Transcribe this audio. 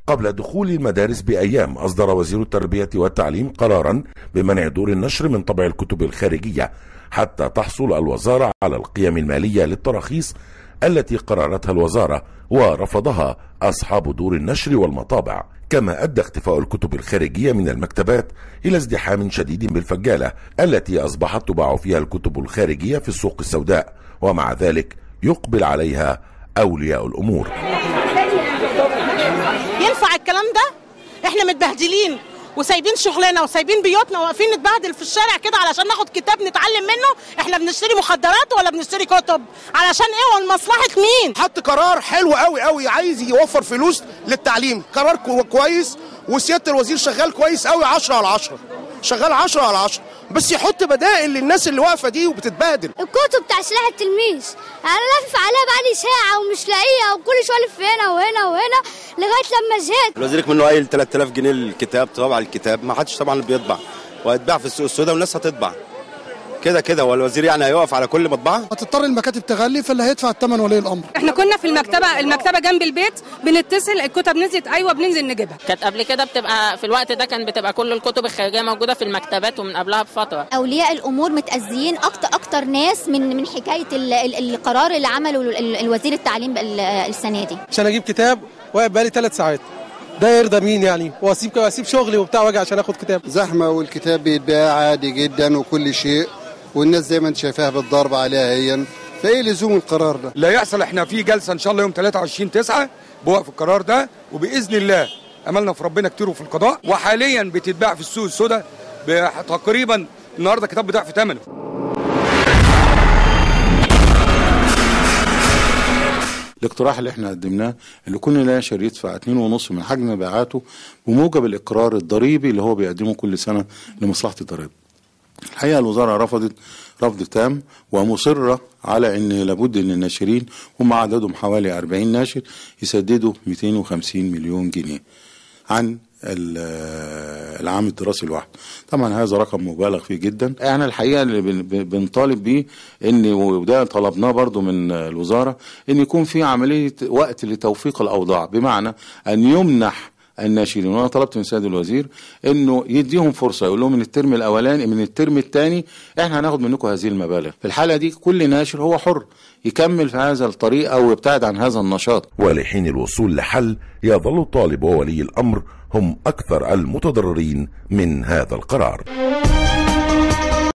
قبل دخول المدارس بأيام أصدر وزير التربية والتعليم قرارا بمنع دور النشر من طبع الكتب الخارجية حتى تحصل الوزارة على القيم المالية للتراخيص التي قررتها الوزارة ورفضها أصحاب دور النشر والمطابع كما أدى اختفاء الكتب الخارجية من المكتبات إلى ازدحام شديد بالفجالة التي أصبحت تباع فيها الكتب الخارجية في السوق السوداء ومع ذلك يقبل عليها أولياء الأمور ينفع الكلام ده احنا متبهدلين وسايبين شغلنا وسايبين بيوتنا واقفين نتبهدل في الشارع كده علشان ناخد كتاب نتعلم منه احنا بنشتري مخدرات ولا بنشتري كتب علشان ايه ولمصلحه مين حط قرار حلو قوي قوي عايز يوفر فلوس للتعليم قرار كو- كويس وسياده الوزير شغال كويس قوي 10 على 10 شغال 10 على 10 بس يحط بدائل للناس اللي واقفه دي وبتتبهدل الكتب بتاع سلاح التلميذ انا لافف عليها بقالي ساعه ومش لاقيها وكل شويه الف هنا وهنا وهنا لغايه لما زهقت الوزير منه قايل 3000 جنيه الكتاب طبع الكتاب ما حدش طبعا بيطبع وهيتباع في السوق السوداء والناس هتطبع كده كده هو الوزير يعني هيقف على كل مطبعه هتضطر المكاتب تغلي فاللي هيدفع الثمن ولي الامر احنا كنا في المكتبه المكتبه جنب البيت بنتصل الكتب نزلت ايوه بننزل نجيبها كانت قبل كده بتبقى في الوقت ده كان بتبقى كل الكتب الخارجيه موجوده في المكتبات ومن قبلها بفتره اولياء الامور متاذيين اكتر اكتر ناس من من حكايه ال- ال- القرار اللي عمله ال- ال- الوزير التعليم ال- السنه دي عشان اجيب كتاب واقف بقالي ثلاث ساعات ده يرضى مين يعني واسيب اسيب شغلي وبتاع واجي عشان اخد كتاب زحمة والكتاب بيتباع عادي جدا وكل شيء والناس زي ما انت شايفاها بالضرب عليها هي فايه لزوم القرار ده؟ لا يحصل احنا في جلسه ان شاء الله يوم 23 9 بوقف القرار ده وباذن الله املنا في ربنا كتير وفي القضاء وحاليا بتتباع في السوق السوداء تقريبا النهارده كتاب بضعف ثمنه الاقتراح اللي احنا قدمناه اللي كل ناشر يدفع 2.5 من حجم مبيعاته بموجب الاقرار الضريبي اللي هو بيقدمه كل سنه لمصلحه الضرائب. الحقيقه الوزاره رفضت رفض تام ومصره على ان لابد ان الناشرين هم عددهم حوالي 40 ناشر يسددوا 250 مليون جنيه عن ال- العام الدراسي الواحد طبعا هذا رقم مبالغ فيه جدا احنا الحقيقه اللي بن- بن- بنطالب بيه ان وده طلبناه برضو من الوزاره ان يكون في عمليه وقت لتوفيق الاوضاع بمعنى ان يمنح الناشرين وانا طلبت من السيد الوزير انه يديهم فرصه يقول لهم من الترم الاولاني من الترم الثاني احنا هناخد منكم هذه المبالغ في الحاله دي كل ناشر هو حر يكمل في هذا الطريق او يبتعد عن هذا النشاط ولحين الوصول لحل يظل الطالب وولي الأمر هم أكثر المتضررين من هذا القرار